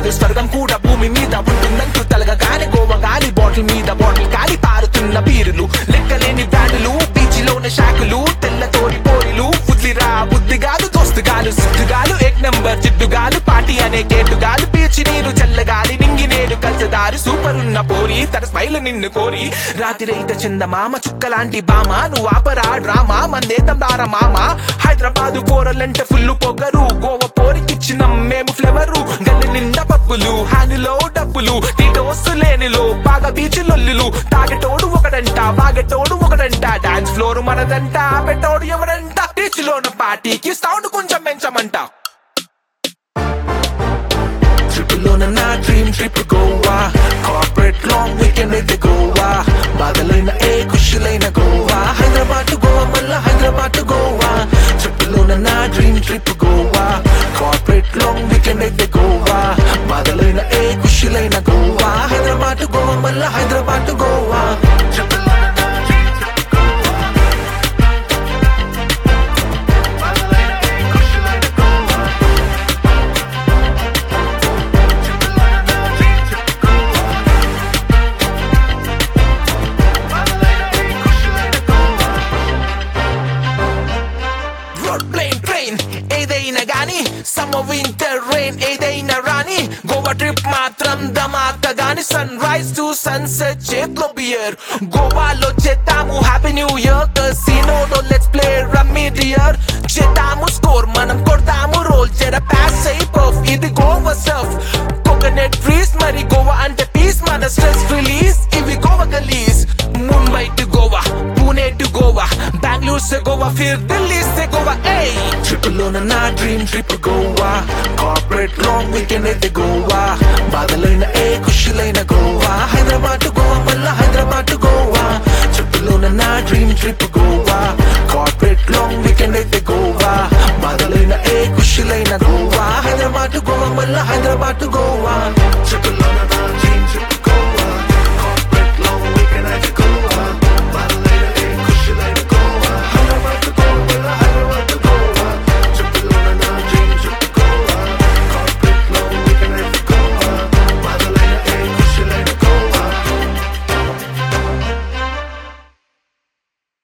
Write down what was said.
కాదు స్వర్గం కూడా భూమి మీద ఉంటుందంటూ తలగగానే గోవా గాలి బాటిల్ మీద బాటిల్ గాలి పారుతున్న బీరులు లెక్కలేని బ్రాండులు బీచ్లోని శాఖలు తెల్ల తోడి పోరిలు బుద్ధిరా బుద్ధిగాలు దోస్తుగాలు సిద్ధుగాలు ఏక్ నంబర్ జిడ్డుగాలు పార్టీ అనే కేటుగాలు పీచి నీరు చల్లగాలి నింగి నేడు కలిసదారి సూపర్ ఉన్న పోరి తన స్మైల్ నిన్ను కోరి రాతిరైత చందమామ చుక్కలాంటి బామ నువ్వు ఆపరా డ్రామా మందేతం దార మామ హైదరాబాదు పోరలంటే ఫుల్ పొగరు గోవ పోరికిచ్చిన మేము ఫ్లేవరు గల్లి నిండా పప్పులు హ్యాండిలో డబ్బులు టీటోస్ లేనిలో బాగా బీచ్ లొల్లులు తాగటోడు ఒకడంట బాగటోడు ఒకడంట డాన్స్ ఫ్లోర్ మనదంట పెట్టోడు ఎవడంట బీచ్ లోన పార్టీకి సౌండ్ కొంచెం పెంచమంట ట్రిప్లోన నా dream trip Goa corporate long weekend అయితే గోవా బాధలైన ఏ ఖుషులైన గోవా హైదరాబాద్ గోవా మళ్ళా హైదరాబాద్ గోవా ట్రిప్లోన నా dream trip Goa corporate long weekend అయితే గోవా బాధలైన ఏ ఖుషులైన గోవా హైదరాబాద్ గోవా మళ్ళా హైదరాబాద్ గోవా ట్రిప్లోన నా dream trip గోవా. బాధలైన ఏ ఖుషులైన గోవా. రోడ్ ప్లేన్ ట్రైన్ ఏదైనా గాని సమ్మర్ వింటర్ రెయిన్ ఏదైనా రాని గోవా ట్రిప్ మాత్రం ధమాక గాని సన్ రైజ్ టు సన్సెట్ చేత్లో బియర్ గోవాలో చేద్దాము హ్యాపీ న్యూ ఇయర్ కసినోలో లెట్స్ ప్లే రమ్మీ డియర్ చేద్దాము స్కోర్ మనం కొడతాము రోల్ చెర పాస్ అయి పఫ్ ఇది గోవా సర్ఫ్ కోకోనట్ ట్రీస్ మరి గోవా అంటే పీస్ మన స్ట్రెస్ రిలీజ్ ఇవి గోవా గలీజ్ ముంబై టు గోవా పూణే టు గోవా బెంగళూరు से गोवा फिर दिल्ली से गोवा ए ట్రిప్లోన నా dream trip Goa corporate long weekend అయితే గోవా బాధలైన ఏ ఖుషులైన గోవా హైదరాబాద్ గోవా మళ్ళా హైదరాబాద్ గోవా ట్రిప్లోన నా dream trip Goa corporate long weekend అయితే గోవా బాధలైన ఏ ఖుషులైన గోవా హైదరాబాద్ గోవా మళ్ళా హైదరాబాద్ గోవా